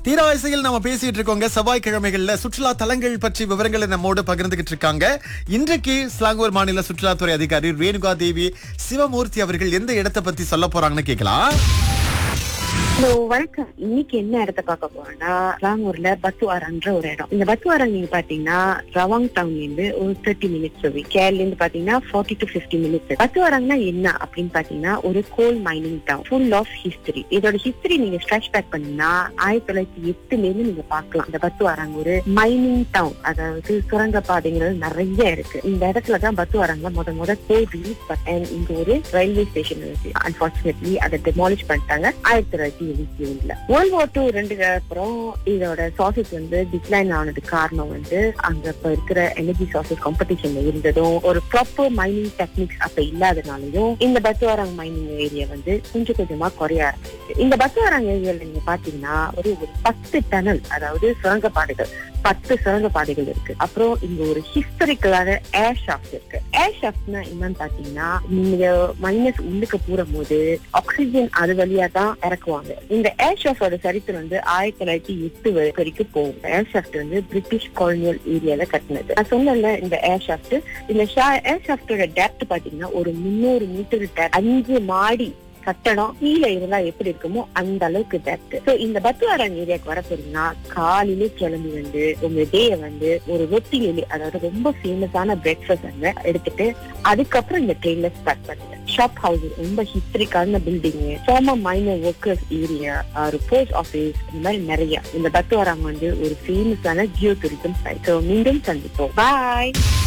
தீராவரிசையில் நம்ம பேசிட்டு இருக்கோங்க செவ்வாய்க்கிழமைகள்ல சுற்றுலா தலங்கள் பற்றி விவரங்களை நம்மோடு பகிர்ந்துகிட்டு இருக்காங்க இன்றைக்கு ஸ்லாங்கூர் மாநில சுற்றுலாத்துறை அதிகாரி ரேணுகா தேவி சிவமூர்த்தி அவர்கள் எந்த இடத்தை பத்தி சொல்ல போறாங்கன்னு கேட்கலாம் ஹலோ வணக்கம் இன்னைக்கு என்ன இடத்த பார்க்க போறோம்னா ராங்கூர்ல பத்துவாரன்ற ஒரு இடம் இந்த பத்துவாரம் நீங்க பாத்தீங்கன்னா ரவாங் டவுன்ல இருந்து ஒரு தேர்ட்டி மினிட்ஸ் போய் கேரள இருந்து பாத்தீங்கன்னா ஃபார்ட்டி டு பிப்டி மினிட்ஸ் பத்துவாரம்னா என்ன அப்படின்னு பாத்தீங்கன்னா ஒரு coal mining town full of history இதோட ஹிஸ்டரி நீங்க ஸ்ட்ரெச் பேக் பண்ணீங்கன்னா ஆயிரத்தி தொள்ளாயிரத்தி எட்டுல இருந்து நீங்க பார்க்கலாம் இந்த பத்துவாரங் ஒரு மைனிங் டவுன் அதாவது சுரங்க பாதைங்கிறது நிறைய இருக்கு இந்த இடத்துல தான் பத்துவாரங்க முத முத கோல் ரிலீஸ் பண்ண இங்க ஒரு ரயில்வே ஸ்டேஷன் இருக்கு அன்பார்ச்சுனேட்லி அதை டெமாலிஷ் பண்ணிட்டாங்க ஆயிரத்தி தொள்ளாயிரத்தி எழுபத்தி ஏழுல வேர்ல்ட் வார் டூ ரெண்டு அப்புறம் இதோட சாசஸ் வந்து டிக்ளைன் ஆனதுக்கு காரணம் வந்து அங்க இப்ப இருக்கிற எனர்ஜி சாசஸ் காம்படிஷன்ல இருந்ததும் ஒரு ப்ராப்பர் மைனிங் டெக்னிக்ஸ் அப்ப இல்லாதனாலயும் இந்த பத்துவாரங் மைனிங் ஏரியா வந்து கொஞ்சம் கொஞ்சமா குறைய ஆரம்பிச்சு இந்த பத்துவாரங் ஏரியால நீங்க பாத்தீங்கன்னா ஒரு ஒரு பத்து டனல் அதாவது சுரங்கப்பாதைகள் பத்து சுரங்க பாதைகள் இருக்கு அப்புறம் இங்க ஒரு ஹிஸ்டரிக்கலான ஏர் ஷாஃப்ட் இருக்கு ஏர் ஷாஃப்ட்னா என்னன்னு பாத்தீங்கன்னா நீங்க மைனஸ் உள்ளுக்கு போடும் போது ஆக்சிஜன் அது வழியா தான் இறக்குவாங்க இந்த ஏர் ஷாஃப்டோட சரித்திரம் வந்து ஆயிரத்தி தொள்ளாயிரத்தி எட்டு வரைக்கும் போகும் ஏர் ஷாஃப்ட் வந்து பிரிட்டிஷ் காலனியல் ஏரியால கட்டினது நான் சொன்னேன்ல இந்த ஏர் ஷாஃப்ட் இந்த ஏர் ஷாஃப்டோட டெப்த் பாத்தீங்கன்னா ஒரு முன்னூறு மீட்டர் டெப்த் அஞ்சு மாடி கட்டடம் கீழே இருந்தா எப்படி இருக்குமோ அந்த அளவுக்கு டெப்த் சோ இந்த பத்துவாரன் ஏரியாக்கு வர போறீங்கன்னா காலையிலே கிளம்பி வந்து உங்க டேய வந்து ஒரு ரொட்டி எலி அதாவது ரொம்ப ஃபேமஸான பிரேக்ஃபாஸ்ட் அங்க எடுத்துட்டு அதுக்கப்புறம் இந்த ட்ரெயின்ல ஸ்டார்ட் பண்ணுங்க ஷாப் ஹவுஸ் ரொம்ப ஹிஸ்டரிக்கான building former miner workers area ஒரு போஸ்ட் ஆபீஸ் இந்த மாதிரி நிறைய இந்த பத்துவாரம் வந்து ஒரு ஃபேமஸான ஜியோ டூரிசம் சைட் ஸோ மீண்டும் சந்திப்போம் பாய்